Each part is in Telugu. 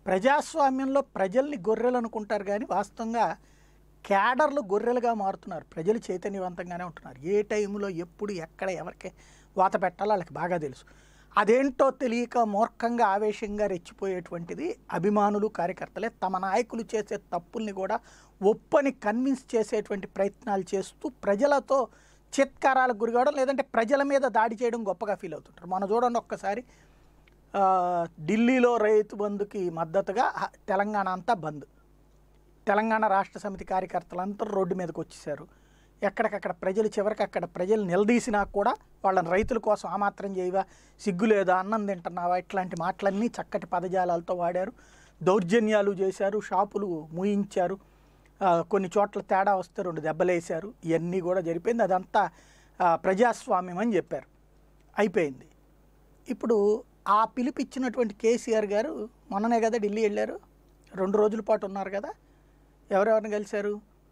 ప్రజాస్వామ్యంలో ప్రజల్ని గొర్రెలు అనుకుంటారు కానీ వాస్తవంగా క్యాడర్లు గొర్రెలుగా మారుతున్నారు ప్రజలు చైతన్యవంతంగానే ఉంటున్నారు ఏ టైంలో ఎప్పుడు ఎక్కడ ఎవరికి వాత పెట్టాలో వాళ్ళకి బాగా తెలుసు అదేంటో తెలియక మూర్ఖంగా ఆవేశంగా రెచ్చిపోయేటువంటిది అభిమానులు కార్యకర్తలే తమ నాయకులు చేసే తప్పుల్ని కూడా ఒప్పని కన్విన్స్ చేసేటువంటి ప్రయత్నాలు చేస్తూ ప్రజలతో చిత్కారాలకు గురికావడం లేదంటే ప్రజల మీద దాడి చేయడం గొప్పగా ఫీల్ అవుతుంటారు మనం చూడండి ఒక్కసారి ఆ, ఢిల్లీలో రైతు బంధుకి మద్దతుగా హ- తెలంగాణ అంతా బంద్ తెలంగాణ రాష్ట్ర సమితి కార్యకర్తలంతా రోడ్డు మీదకి వచ్చేసారు ఎక్కడికక్కడ ప్రజలు చివరికి అక్కడ ప్రజలు నిలదీసినా కూడా వాళ్ళని రైతుల కోసం ఆ మాత్రం చేయవా సిగ్గు లేదా అన్నం తింటున్నావా ఇట్లాంటి మాటలన్నీ చక్కటి పదజాలాలతో వాడారు దౌర్జన్యాలు చేశారు షాపులు మూయించారు ఆ, కొన్ని చోట్ల తేడా వస్తే రెండు దెబ్బలేశారు ఇవన్నీ కూడా జరిపోయింది అదంతా ఆ, ప్రజాస్వామ్యం అని చెప్పారు అయిపోయింది ఇప్పుడు ఆ పిలిపిచ్చినటువంటి కేసీఆర్ గారు మొన్ననే కదా ఢిల్లీ వెళ్ళారు రెండు రోజుల పాటు ఉన్నారు కదా ఎవరెవరిని కలిశారు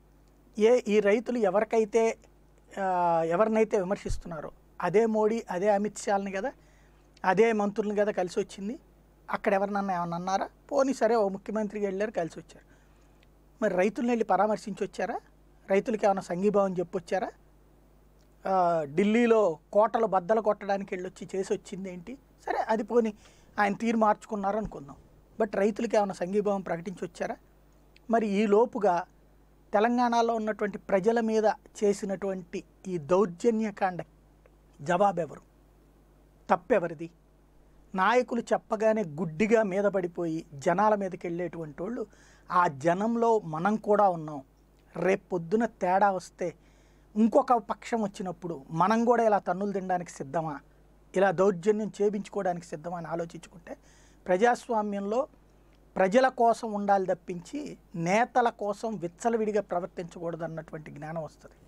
ఏ ఈ రైతులు ఎవరికైతే ఆ, ఎవరినైతే విమర్శిస్తున్నారో అదే మోడీ అదే అమిత్ షాని కదా అదే మంత్రులను కదా కలిసి వచ్చింది అక్కడ ఎవరినన్నా ఏమన్నా అన్నారా పోనీ సరే ఓ ముఖ్యమంత్రికి వెళ్ళారు కలిసి వచ్చారు మరి రైతులను వెళ్ళి పరామర్శించి వచ్చారా రైతులకి ఏమైనా సంఘీభావం చెప్పొచ్చారా ఆ, ఢిల్లీలో కోటలు బద్దలు కొట్టడానికి వెళ్ళొచ్చి చేసి వచ్చింది ఏంటి సరే అది పోని ఆయన తీరు మార్చుకున్నారు అనుకుందాం బట్ రైతులకి ఏమైనా సంఘీభావం ప్రకటించి వచ్చారా మరి ఈ లోపుగా తెలంగాణలో ఉన్నటువంటి ప్రజల మీద చేసినటువంటి ఈ దౌర్జన్యకాండ జవాబెవరు తప్పెవరిది నాయకులు చెప్పగానే గుడ్డిగా మీద పడిపోయి జనాల మీదకి వెళ్ళేటువంటి వాళ్ళు ఆ జనంలో మనం కూడా ఉన్నాం రేపు పొద్దున తేడా వస్తే ఇంకొక పక్షం వచ్చినప్పుడు మనం కూడా ఇలా తన్నులు తినడానికి సిద్ధమా ఇలా దౌర్జన్యం చేపించుకోవడానికి సిద్ధమా అని ఆలోచించుకుంటే ప్రజాస్వామ్యంలో ప్రజల కోసం ఉండాలి తప్పించి నేతల కోసం విచ్చలవిడిగా ప్రవర్తించకూడదు అన్నటువంటి జ్ఞానం వస్తుంది